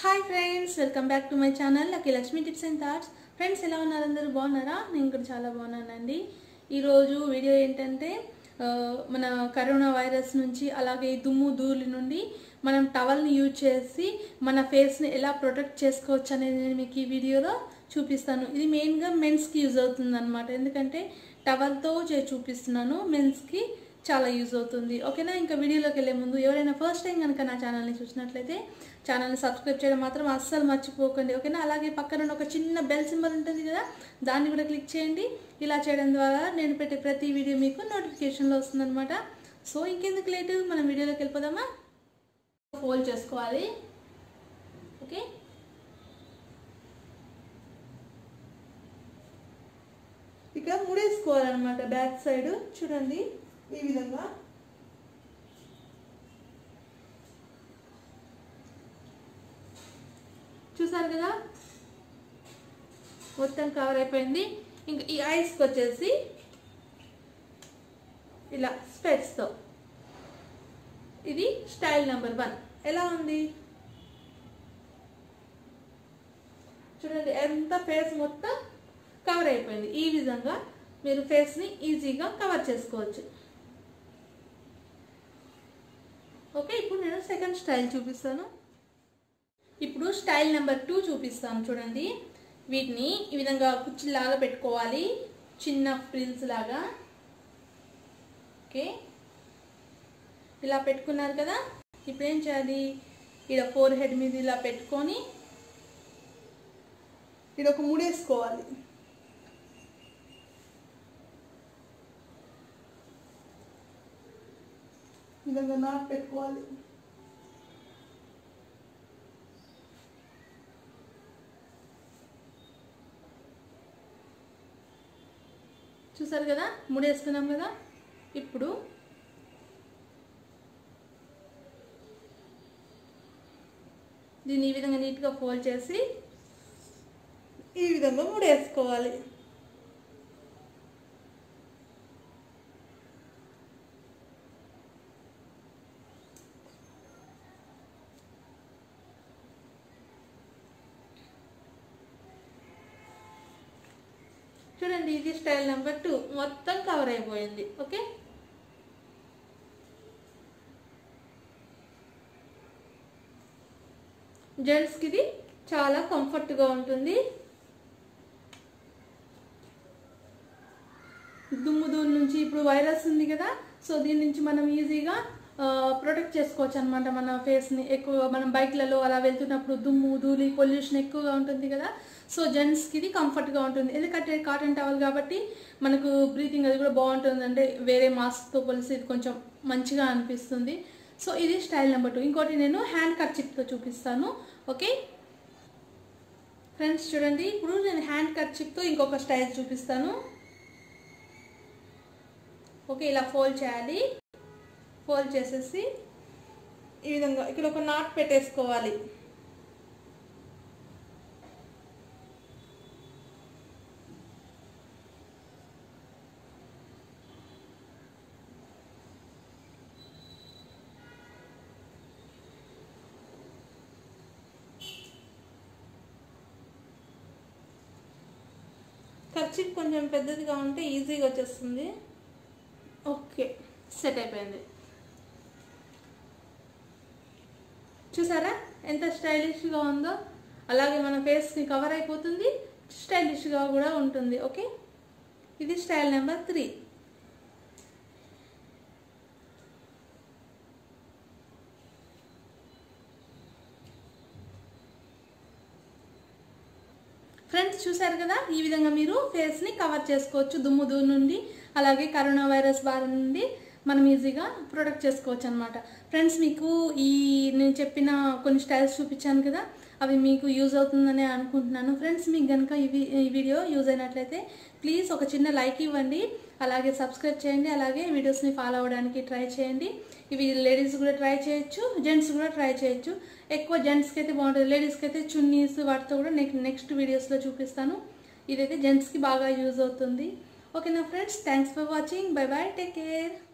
hi friends welcome back to my channel lucky Lakshmi tips and thoughts friends ఎలా ఉన్నారు అందరూ బాగున్నారా నేను కూడా చాలా బాగున్నానండి ఈరోజు వీడియో ఏంటంటే ఆ, మన కరోనా వైరస్ నుంచి అలాగే దుమ్ము ధూళి నుండి మనం టవల్ని యూజ్ చేసి మన ఫేస్ని ఎలా ప్రొటెక్ట్ చేసుకోవచ్చు అనేది నేను మీకు ఈ వీడియోలో చూపిస్తాను ఇది మెయిన్గా మెన్స్కి యూజ్ అవుతుంది అనమాట ఎందుకంటే టవల్తో చేసి చూపిస్తున్నాను మెన్స్కి చాలా యూజ్ అవుతుంది ఓకేనా ఇంకా వీడియోలోకి వెళ్ళే ముందు ఎవరైనా ఫస్ట్ టైం కనుక నా ఛానల్ని చూసినట్లయితే ఛానల్ని సబ్స్క్రైబ్ చేయడం మాత్రం అస్సలు మర్చిపోకండి ఓకేనా అలాగే పక్కన ఉన్న ఒక చిన్న బెల్ సింబల్ ఉంటుంది కదా దాన్ని కూడా క్లిక్ చేయండి ఇలా చేయడం ద్వారా నేను పెట్టే ప్రతి వీడియో మీకు నోటిఫికేషన్లో వస్తుందన్నమాట సో ఇంకెందుకు లేటు మనం వీడియోలోకి వెళ్ళిపోదామా ఫోల్డ్ చేసుకోవాలి ఓకే ఇక ముడేసుకోవాలన్నమాట బ్యాక్ సైడ్ చూడండి ఈ విధంగా చూసారు కదా మొత్తం కవర్ అయిపోయింది ఇంకా ఈ ఐస్కి వచ్చేసి ఇలా స్పెట్స్తో ఇది స్టైల్ నెంబర్ వన్ ఎలా ఉంది చూడండి ఎంత ఫేస్ మొత్తం కవర్ అయిపోయింది ఈ విధంగా మీరు ఫేస్ని ఈజీగా కవర్ చేసుకోవచ్చు ఓకే ఇప్పుడు నేను సెకండ్ స్టైల్ చూపిస్తాను ఇప్పుడు స్టైల్ నెంబర్ టూ చూపిస్తాను చూడండి వీటిని ఈ విధంగా కుచ్చిలాగా పెట్టుకోవాలి చిన్న ఫ్రిల్స్ లాగా ఓకే ఇలా పెట్టుకున్నారు కదా ఇప్పుడు ఏం చేయాలి ఇక్కడ ఫోర్ హెడ్ మీద ఇలా పెట్టుకొని ఇది ఒక ముడేసుకోవాలి ఈ విధంగా నాట్ పెట్టుకోవాలి చూసారు కదా ముడేస్తున్నాం కదా ఇప్పుడు దీన్ని ఈ విధంగా నీట్గా ఫోల్డ్ చేసి ఈ విధంగా ముడేసుకోవాలి చూడండి ఇది స్టైల్ నెంబర్ టూ మొత్తం కవర్ అయిపోయింది ఓకే జెంట్స్కి ఇది చాలా కంఫర్ట్గా ఉంటుంది దుమ్ము ధూళి నుంచి ఇప్పుడు వైరస్ ఉంది కదా సో దీని నుంచి మనం ఈజీగా ప్రొటెక్ట్ చేసుకోవచ్చు అనమాట మన ఫేస్ని ఎక్కువ మనం బైక్లలో అలా వెళ్తున్నప్పుడు దుమ్ము ధూళి పొల్యూషన్ ఎక్కువగా ఉంటుంది కదా సో జెంట్స్కి ఇది కంఫర్ట్గా ఉంటుంది ఎందుకంటే కాటన్ టవల్ కాబట్టి మనకు బ్రీతింగ్ అది కూడా బాగుంటుంది అంటే వేరే మాస్క్తో పోలిసి ఇది కొంచెం మంచిగా అనిపిస్తుంది సో ఇది స్టైల్ నెంబర్ టూ ఇంకోటి నేను హ్యాండ్ కర్చిప్తో చూపిస్తాను ఓకే ఫ్రెండ్స్ చూడండి ఇప్పుడు నేను హ్యాండ్ కర్చిప్తో ఇంకొక స్టైల్ చూపిస్తాను ఓకే ఇలా ఫోల్డ్ చేయాలి ఫోల్డ్ చేసేసి ఈ విధంగా ఇక్కడ ఒక నాట్ పెట్టేసుకోవాలి ఖర్చు కొంచెం పెద్దదిగా ఉంటే ఈజీగా వచ్చేస్తుంది ఓకే సెట్ అయిపోయింది చూసారా ఎంత స్టైలిష్గా ఉందో అలాగే మన ఫేస్ని కవర్ అయిపోతుంది స్టైలిష్గా కూడా ఉంటుంది ఓకే ఇది స్టైల్ నెంబర్ త్రీ ఫ్రెండ్స్ చూసారు కదా ఈ విధంగా మీరు ఫేస్ని కవర్ చేసుకోవచ్చు దుమ్ము దూరు నుండి అలాగే కరోనా వైరస్ బారి నుండి మనం ఈజీగా ప్రొటెక్ట్ చేసుకోవచ్చు అనమాట ఫ్రెండ్స్ మీకు ఈ నేను చెప్పిన కొన్ని స్టైల్స్ చూపించాను కదా అవి మీకు యూజ్ అవుతుందని అనుకుంటున్నాను ఫ్రెండ్స్ మీకు కనుక ఇవి ఈ వీడియో యూజ్ అయినట్లయితే ప్లీజ్ ఒక చిన్న లైక్ ఇవ్వండి అలాగే సబ్స్క్రైబ్ చేయండి అలాగే వీడియోస్ని ఫాలో అవ్వడానికి ట్రై చేయండి ఇవి లేడీస్ కూడా ట్రై చేయొచ్చు జెంట్స్ కూడా ట్రై చేయొచ్చు ఎక్కువ జెంట్స్కి అయితే బాగుంటుంది లేడీస్కి అయితే చున్నీస్ వాటితో కూడా నెక్స్ట్ నెక్స్ట్ వీడియోస్లో చూపిస్తాను ఇదైతే జెంట్స్కి బాగా యూజ్ అవుతుంది ఓకేనా friends thanks for watching bye bye take care